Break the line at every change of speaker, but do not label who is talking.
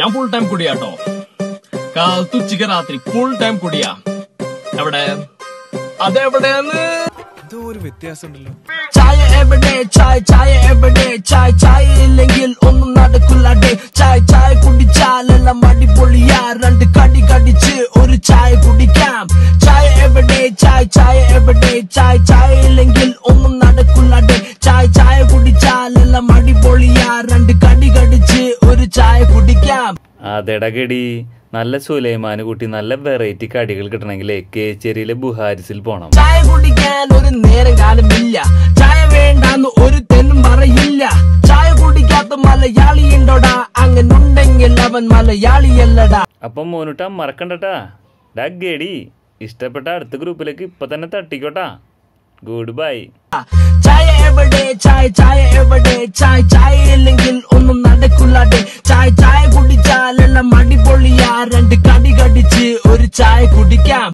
ഞാൻ full time കുടിയാട്ടോ കാലത്ത് ഉച്ചക്ക് രാത്രി ഫുൾ ടൈം കുടിയാ എവിടെ അതെവിടെയാന്ന്
എന്തോ ഒരു വ്യത്യാസം ഉണ്ടല്ലോ
ചായ എവിടെ ചായ ചായ എവിടെ ചായ ചായ ഇല്ലെങ്കിൽ ഒന്നും നടക്കില്ലാടെ ചായ ചായ കുടിച്ചാലെല്ലാം അടിപൊളിയാ രണ്ട് കടി കടിച്ച് ഒരു ചായ കുടിക്കാം ചായ എവിടെ ചായ ചായ എവിടെ ചായ ചായ ഇല്ലെങ്കിൽ ഒന്നും നടക്കില്ലാടെ ചായ ചായ കുടിച്ചാലെല്ലാം അടിപൊളിയാ രണ്ട് കടി കടിച്ച് ഒരു ചായ കുടിക്കാം
അതെടാ ഗടി നല്ല സുലൈമാന് കൂട്ടി നല്ല വെറൈറ്റി കടികൾ കിട്ടണമെങ്കിലേ കേച്ചേരിയിലെ ബുഹാരിസിൽ പോണം
ചായ കുടിക്കാൻ ഒരു നേരം കാലമില്ല ചായ വേണ്ടാന്ന് ഒരു തെന്നും പറയില്ല ചായ കുടിക്കാത്ത മലയാളി ഉണ്ടോടാ അങ്ങനുണ്ടെങ്കിൽ അവൻ മലയാളിയല്ലടാ
അപ്പം മോനുട്ടാ മറക്കണ്ടട്ടാ ഡാ ഗടി ഇഷ്ടപ്പെട്ട അടുത്ത ഗ്രൂപ്പിലേക്ക് ഇപ്പൊ തന്നെ തട്ടിക്കോട്ടാ ഗുഡ് ബൈ
ചായ എവിടെ ചായ ചായ എവിടെ ചായ ചായ ഇല്ലെങ്കിൽ ഒന്നും നടക്കില്ലാതെ ചായ ചായ കുടിച്ചാലെല്ലാം അടിപൊളിയാ രണ്ട് കടി കടിച്ച് ഒരു ചായ കുടിക്കാം